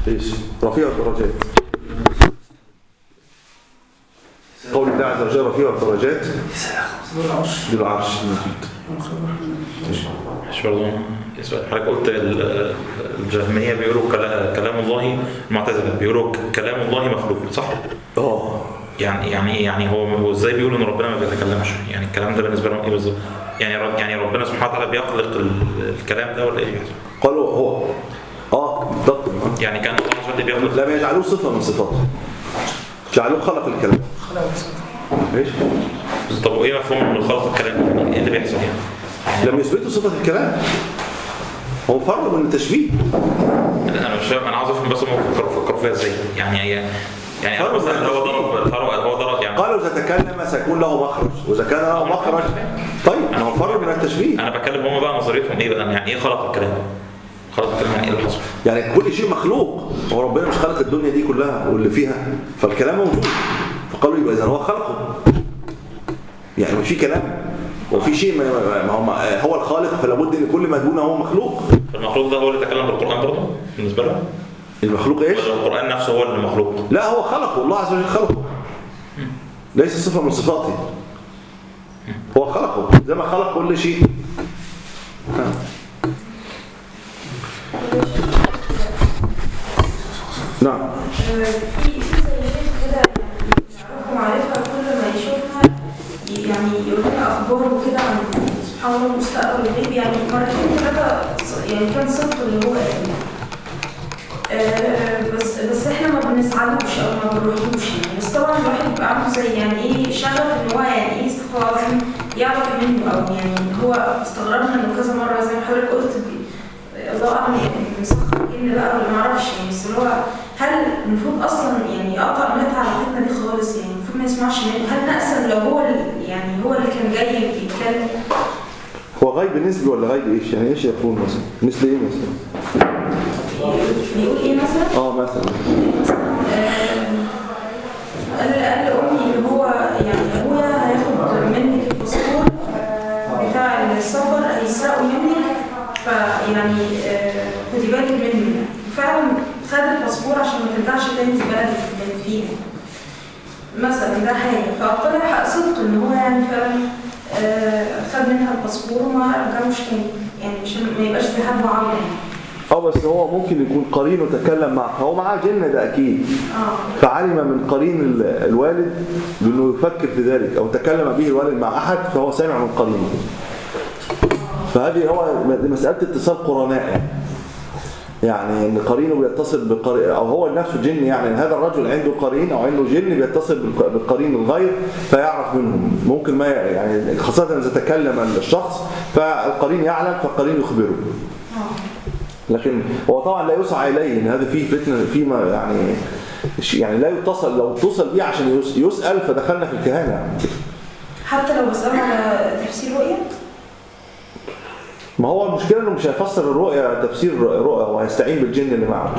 ايش رفيع الدرجات قول الله عز وجل رفيع الدرجات ذو العرش المجيد مش برضه سؤال حضرتك قلت ال- الجهمية بيقولوا كلا- كلام الله المعتزلة بيقولوا ك- كلام الله مخلوق صح؟ اه يعني يعني يعني هو هو ازاي بيقولوا ان ربنا ما بيتكلمش؟ يعني الكلام ده بالنسبة لهم ايه بالظبط؟ يعني ر- يعني ربنا سبحانه وتعالى بيخلق ال- الكلام ده ولا ايه بيحصل؟ قالوا هو اه بالضبط يعني كان الله سبحانه وتعالى بيخلق لم يجعلوه صفه من صفاته جعلوه خلق الكلام ايش طب وايه مفهوم من خلق الكلام؟ يعني ايه اللي بيحصل يعني؟ لم يثبتوا صفه الكلام هو فرق من التشبيه انا مش فاهم انا عاوز افهم بس هم فكروا فكروا فيها ازاي؟ يعني هي يعني أنا مثلا هو ضرب هو ضرب يعني قالوا اذا تكلم سيكون له مخرج واذا كان له مخرج طيب ما هو فرق من التشبيه انا بتكلم هم بقى نظريتهم ايه بقى يعني ايه خلق الكلام؟ خلق الكلام يعني ايه اللي حصل؟ يعني كل شيء مخلوق هو ربنا مش خلق الدنيا دي كلها واللي فيها فالكلام موجود فقالوا يبقى اذا هو خلقه يعني مش في كلام هو في شيء ما ما هو ما هو الخالق فلا بد ان كل ما دونه هو مخلوق المخلوق ده هو اللي تكلم بالقران برضه بالنسبه له؟ المخلوق ايش ولا القران نفسه هو اللي مخلوق؟ لا هو خلقه الله عز وجل خلقه ليس صفه من صفاته هو خلقه زي ما خلق كل شيء ها. نعم في في زي شيء كده يعرفوا معرفة كل ما يشوفها ي- يعني يقول لنا أخبار وكده عن سبحان الله المستقبل والغيب يعني مرتين ثلاثة ص- يعني كان صدق اللي هو يعني آه، بس بس احنا ما بنسعدوش او ما بنروحوش يعني بس طبعا الواحد بيبقى عنده زي يعني ايه شغف ان هو يعني ايه استغفر الله العظيم يعرف منه او يعني هو استغربنا انه كذا مره زي ما حضرتك قلت بي- الله اعلم يعني مسخر الجن بقى ولا ما اعرفش يعني بس اللي هو هل المفروض اصلا يعني اقطع نقطع علاقتنا دي خالص يعني المفروض ما يسمعش منه هل نأسم لو هو ال- يعني هو اللي كان جاي بيتكلم هو غيب نسبي ولا غيب ايش يعني ايش يكون مثلا مثل ايه مثلا بيقول ايه مثلا؟ اه مثلا قال قال لأمي إن هو يعني أبويا هياخد منك الباسبور بتاع السفر هيسرقه منك فيعني آه، خدي بالك منه فعلا خد الباسبور عشان ما ترجعش تاني في بلدك اللي فيها مثلا ده حاجة فطلع صدق إن هو يعني فعلا آه، خد منها الباسبور وما رجعوش تاني يعني عشان ما يبقاش ذهاب وعودة يعني. اه بس هو ممكن يكون قرينه تكلم معه هو معاه جن ده اكيد اه فعلم من قرين ال- الوالد بانه يفكر في ذلك او تكلم به الوالد مع احد فهو سامع من قرينه فهذه هو مساله اتصال قرناء يعني. يعني ان قرينه بيتصل بقرين او هو نفسه جن يعني إن هذا الرجل عنده قرين او عنده جن بيتصل بالق- بالقرين الغير فيعرف منهم ممكن ما ي- يعني خاصه اذا تكلم الشخص فالقرين يعلم فالقرين يخبره لكن هو طبعا لا يسعى اليه ان هذا فيه فتنه فيه ما يعني يعني لا يتصل لو اتصل بيه عشان يس- يسال فدخلنا في الكهانه يعني. حتى لو بسأله على تفسير رؤية ما هو المشكله انه مش هيفسر الرؤيا تفسير رؤيا هو هيستعين بالجن اللي معه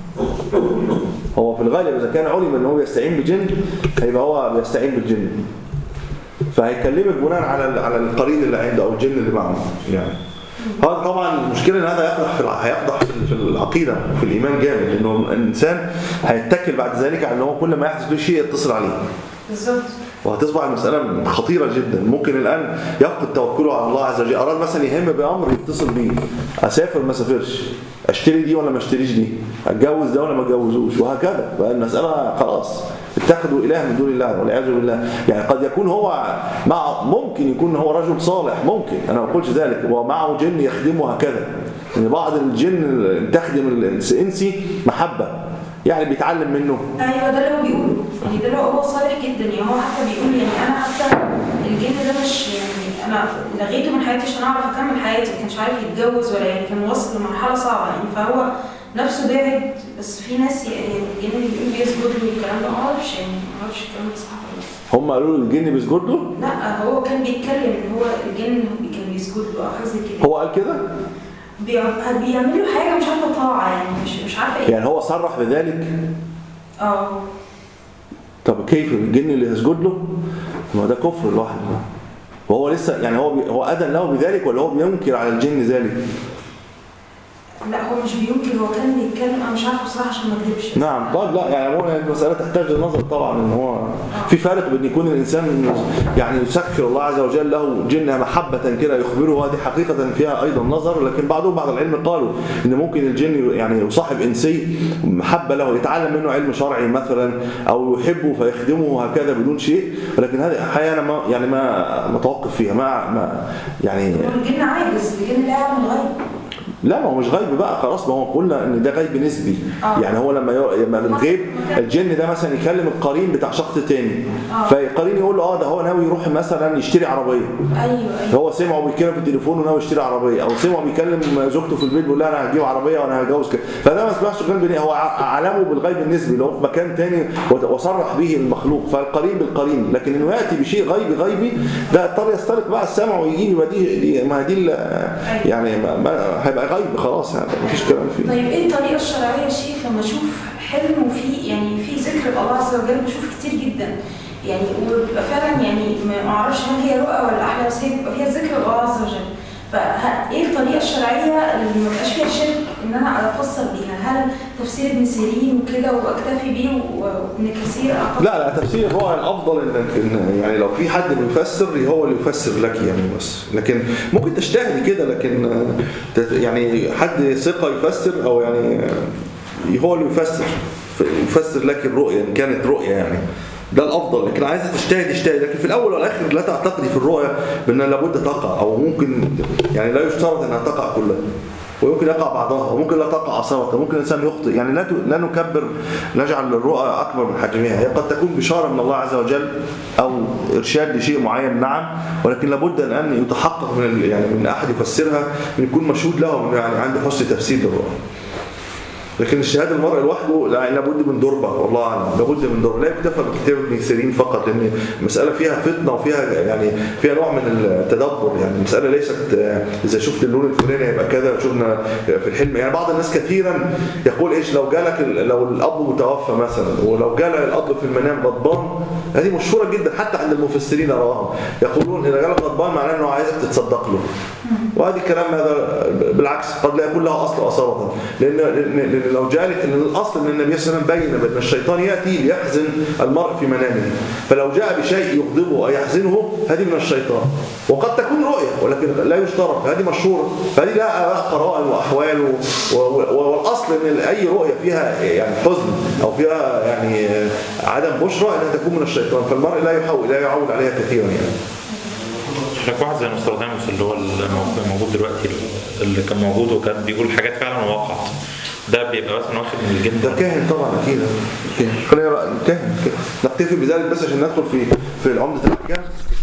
هو في الغالب اذا كان علم ان هو بيستعين بجن هيبقى هو بيستعين بالجن فهيكلمك بناء على ال- على القرين اللي عنده او الجن اللي معه يعني هذا طبعا المشكله ان هذا يقدح في الع- هيقدح في ال- في العقيده وفي الايمان جامد لانه الانسان هيتكل بعد ذلك على ان هو كل ما يحدث له شيء يتصل عليه بالظبط وهتصبح المسألة خطيرة جدا ممكن الآن يفقد توكله على الله عز وجل أراد مثلا يهم بأمر يتصل بيه أسافر ما سافرش أشتري دي ولا ما اشتريش دي أتجوز ده ولا ما اتجوزوش وهكذا بقى المسألة خلاص اتخذوا إله من دون الله والعياذ بالله يعني قد يكون هو مع ممكن يكون هو رجل صالح ممكن أنا ما بقولش ذلك ومعه جن يخدمه هكذا يعني بعض الجن تخدم الإنسي محبة يعني بيتعلم منه ايوه ده اللي هو بيقوله يعني ده اللي هو هو صالح جدا يعني هو حتى بيقول يعني انا حتى الجن ده مش يعني انا لغيته من حياتي عشان اعرف اكمل حياتي ما كانش عارف يتجوز ولا يعني كان واصل لمرحله صعبه يعني فهو نفسه بعد بس في ناس يعني الجن اللي بيقول بيسجد له والكلام ده ما اعرفش يعني ما اعرفش الكلام ده صح ولا لا. هم قالوا له الجن بيسجد له لا هو كان بيتكلم ان هو الجن كان بيسجد له او حاجه زي كده هو قال كده بيع- بيعملوا حاجه مش عارفه طاعه يعني مش مش عارفه ايه يعني هو صرح بذلك اه طب كيف الجن اللي يسجد له ما ده كفر لوحده وهو لسه يعني هو بي هو اذن له بذلك ولا هو بينكر على الجن ذلك لا هو مش بينكر هو كان بيتكلم انا مش عارفه بصراحه عشان ما اكذبش نعم طيب لا يعني عموما المسألة تحتاج للنظر طبعا ان هو في فرق بين يكون الانسان يعني يسخر الله عز وجل له جنة محبة كده يخبره هذه حقيقة فيها ايضا نظر لكن بعضهم بعض العلم قالوا ان ممكن الجن يعني يصاحب انسي محبة له يتعلم منه علم شرعي مثلا او يحبه فيخدمه هكذا بدون شيء ولكن هذه احيانا ما يعني ما متوقف فيها ما, ما يعني هو الجن عاجز الجن لا يعلم الغيب لا ما هو مش غيب بقى خلاص ما هو قلنا ان ده غيب نسبي آه. يعني هو لما ير... لما الغيب الجن ده مثلا يكلم القرين بتاع شخص تاني آه. فالقرين يقول له اه ده هو ناوي يروح مثلا يشتري عربيه ايوه ايوه هو سمعه بيتكلم في التليفون وناوي يشتري عربيه او سمعه بيكلم زوجته في البيت بيقول لها انا هجيب عربيه وانا هتجوز كده فده ما اسمهش غيب نسبي، هو ع- علمه بالغيب النسبي اللي هو في مكان تاني وت- وصرح به المخلوق فالقرين بالقرين لكن انه ياتي بشيء غيبي غيبي ده اضطر يستلق بقى السمع ويجيب يبقى دي دي ما دي ال- يعني ما ما هيبقى غيب خلاص يعني مفيش كلام فيه طيب ايه الطريقه الشرعيه يا شيخ لما اشوف حلم وفيه يعني في ذكر الله عز وجل بشوف كتير جدا يعني وبيبقى فعلا يعني ما ما اعرفش هل هي رؤى ولا احلام بس هي بيبقى فيها ذكر الله عز وجل فايه الطريقه الشرعيه اللي ما يبقاش فيها شرك ان انا افسر بيها هل تفسير ابن سيرين وكده واكتفي بيه و- وابن كثير أعتقد لا لا تفسير هو الافضل انك إن يعني لو في حد بيفسر هو اللي يفسر لك يعني بس لكن ممكن تجتهدي كده لكن آه، تت- يعني حد ثقه يفسر او يعني آه، هو اللي يفسر يفسر لك الرؤيه ان كانت رؤيه يعني ده الافضل لكن عايزه تجتهد اجتهد لكن في الاول والاخر لا تعتقدي في الرؤيه بانها لابد تقع او ممكن يعني لا يشترط انها تقع كلها ويمكن يقع بعضها وممكن لا تقع أصابة ممكن الإنسان يخطئ يعني لا ت- لا نكبر نجعل الرؤى أكبر من حجمها هي قد تكون بشارة من الله عز وجل أو إرشاد لشيء معين نعم ولكن لابد أن- أن يتحقق من ال- يعني من أحد يفسرها من يكون مشهود له من يعني عنده حسن تفسير للرؤى لكن الشهاده المرء لوحده لا لابد من دربه والله اعلم لابد من دربه لا يكتفى بكتاب ابن سيرين فقط لان المساله فيها فتنه وفيها يعني فيها نوع من التدبر يعني المساله ليست آه، اذا شفت اللون الفلاني هيبقى كذا شفنا في الحلم يعني بعض الناس كثيرا يقول ايش لو جالك ال- لو الاب متوفى مثلا ولو جال الاب في المنام غضبان هذه مشهوره جدا حتى عند المفسرين اراهم يقولون اذا جالك غضبان معناه انه عايزك تتصدق له وهذا الكلام هذا بالعكس قد لا يكون له اصل اصاله لان لأن- لأن لو جالك ان الاصل ان النبي صلى الله عليه وسلم بين بان الشيطان ياتي ليحزن المرء في منامه فلو جاء بشيء يغضبه او يحزنه هذه من الشيطان وقد تكون رؤيه ولكن لا يشترط هذه مشهوره فهذه لها قرائن واحوال و- و- والاصل ان اي رؤيه فيها يعني حزن او فيها يعني عدم بشرى انها تكون من الشيطان فالمرء لا يحاول لا يعول عليها كثيرا يعني لك واحد زي نوستراداموس اللي هو الموجود موجود دلوقتي اللي كان موجود وكان بيقول حاجات فعلا وقعت ده بيبقى مثلا واخد من الجن ده كاهن طبعا اكيد كاهن خلينا بقى كاهن كاهن. نكتفي بذلك بس عشان ندخل في في عمده الاحكام